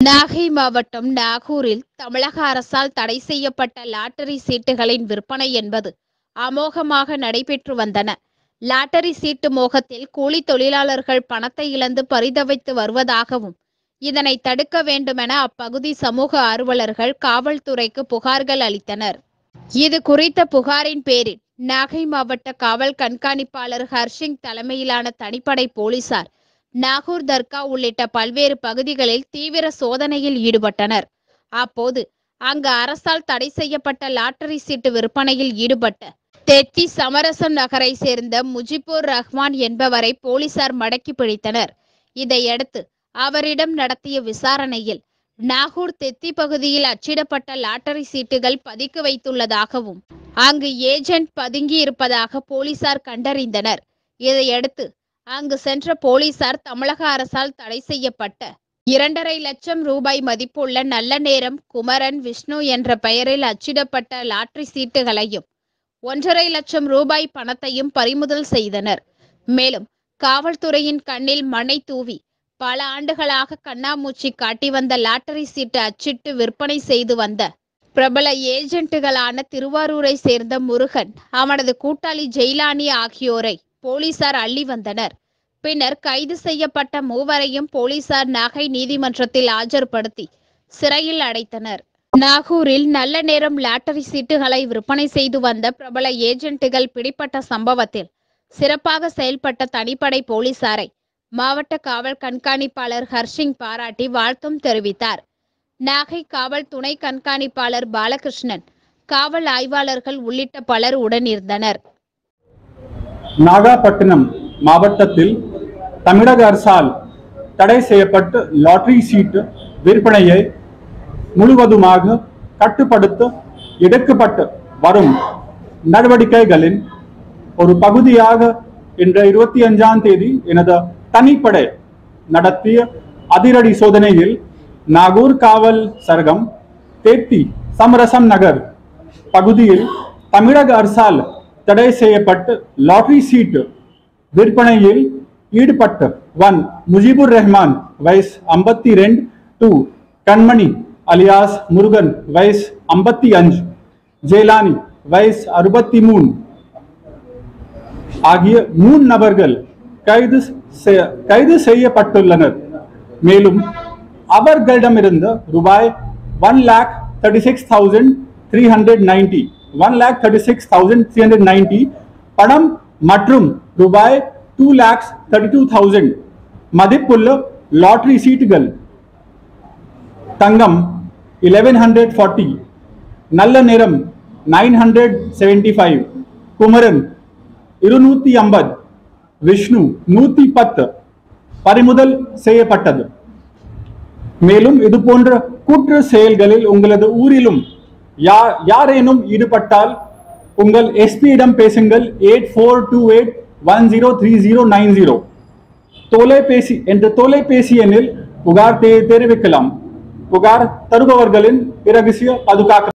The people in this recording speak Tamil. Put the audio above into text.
நாகை மாவட்டம் நாகூரில் தமிழக அரசால் தடை செய்யப்பட்ட லாட்டரி சீட்டுகளின் விற்பனை என்பது அமோகமாக நடைபெற்று வந்தன லாட்டரி சீட்டு மோகத்தில் கூலி தொழிலாளர்கள் பணத்தை இழந்து பரிதவித்து வருவதாகவும் இதனை தடுக்க வேண்டுமென அப்பகுதி சமூக ஆர்வலர்கள் காவல்துறைக்கு புகார்கள் அளித்தனர் இது குறித்த புகாரின் பேரில் நாகை மாவட்ட காவல் கண்காணிப்பாளர் ஹர்ஷிங் தலைமையிலான தனிப்படை போலீசார் நாகூர் தர்கா உள்ளிட்ட பல்வேறு பகுதிகளில் தீவிர சோதனையில் ஈடுபட்டனர் அப்போது அங்கு அரசால் தடை செய்யப்பட்ட லாட்டரி சீட்டு விற்பனையில் ஈடுபட்ட தெத்தி சமரசம் நகரை சேர்ந்த முஜிபுர் ரஹ்மான் என்பவரை போலீசார் மடக்கி பிடித்தனர் இதையடுத்து அவரிடம் நடத்திய விசாரணையில் நாகூர் தெத்தி பகுதியில் அச்சிடப்பட்ட லாட்டரி சீட்டுகள் பதுக்கி வைத்துள்ளதாகவும் அங்கு ஏஜென்ட் பதுங்கி இருப்பதாக போலீசார் கண்டறிந்தனர் இதையடுத்து அங்கு சென்ற போலீசார் தமிழக அரசால் தடை செய்யப்பட்ட இரண்டரை லட்சம் ரூபாய் மதிப்புள்ள நல்ல நேரம் குமரன் விஷ்ணு என்ற பெயரில் அச்சிடப்பட்ட லாட்டரி சீட்டுகளையும் ஒன்றரை லட்சம் ரூபாய் பணத்தையும் பறிமுதல் செய்தனர் மேலும் காவல்துறையின் கண்ணில் மண்ணை தூவி பல ஆண்டுகளாக கண்ணாமூச்சி காட்டி வந்த லாட்டரி சீட்டு அச்சிட்டு விற்பனை செய்து வந்த பிரபல ஏஜென்ட்டுகளான திருவாரூரை சேர்ந்த முருகன் அவனது கூட்டாளி ஜெயிலானி ஆகியோரை போலீசார் அள்ளி வந்தனர் பின்னர் கைது செய்யப்பட்ட மூவரையும் போலீசார் நாகை நீதிமன்றத்தில் ஆஜர்படுத்தி சிறையில் அடைத்தனர் நாகூரில் நல்ல நேரம் லாட்டரி சீட்டுகளை விற்பனை செய்து வந்த பிரபல ஏஜென்ட்டுகள் பிடிப்பட்ட சம்பவத்தில் சிறப்பாக செயல்பட்ட தனிப்படை போலீசாரை மாவட்ட காவல் கண்காணிப்பாளர் ஹர்ஷிங் பாராட்டி வாழ்த்தும் தெரிவித்தார் நாகை காவல் துணை கண்காணிப்பாளர் பாலகிருஷ்ணன் காவல் ஆய்வாளர்கள் உள்ளிட்ட பலர் உடனிருந்தனர் நாகப்பட்டினம் மாவட்டத்தில் தமிழக அரசால் தடை செய்யப்பட்ட லாட்டரி சீட்டு விற்பனையை முழுவதுமாக கட்டுப்படுத்த எடுக்கப்பட்டு வரும் நடவடிக்கைகளின் ஒரு பகுதியாக இன்று இருபத்தி அஞ்சாம் தேதி எனது தனிப்படை நடத்திய அதிரடி சோதனையில் நாகூர் காவல் சரகம் தேத்தி சமரசம் நகர் பகுதியில் தமிழக அரசால் தடை செய்யப்பட்டு லாட்டரி சீட்டு விற்பனையில் ஈடுபட்ட ஒன் முஜிபுர் ரஹ்மான் வயசு ஐம்பத்தி ரெண்டு டூ கண்மணி அலியாஸ் முருகன் வயசு ஐம்பத்தி அஞ்சு ஜெயலானி வயசு அறுபத்தி மூணு ஆகிய மூன்று நபர்கள் கைது செ- கைது செய்யப்பட்டுள்ளனர் மேலும் அவர்களிடமிருந்து ரூபாய் one lakh thirty six thousand three hundred ninety one lakh thirty six thousand three hundred ninety பணம் மற்றும் ரூபாய் two lakhs thirty two thousand மதிப்புள்ள லாட்டரி சீட்டுகள் தங்கம் இலெவன் ஹண்ட்ரட் ஃபார்ட்டி நல்ல நிறம் nine hundred seventy five Kumaran இருநூத்தி ஐம்பது விஷ்ணு நூத்தி பத்து பறிமுதல் செய்யப்பட்டது மேலும் இது போன்ற குற்ற செயல்களில் உங்களது ஊரிலும் யா- யாரேனும் ஈடுபட்டால் உங்கள் எஸ்பியிடம் பேசுங்கள் eight four two eight one zero three zero nine zero தொலைபேசி என்ற தொலைபேசி எண்ணில் புகார் தெ- தெரிவிக்கலாம் புகார் தருபவர்களின் இரகசிய பாதுகாக்க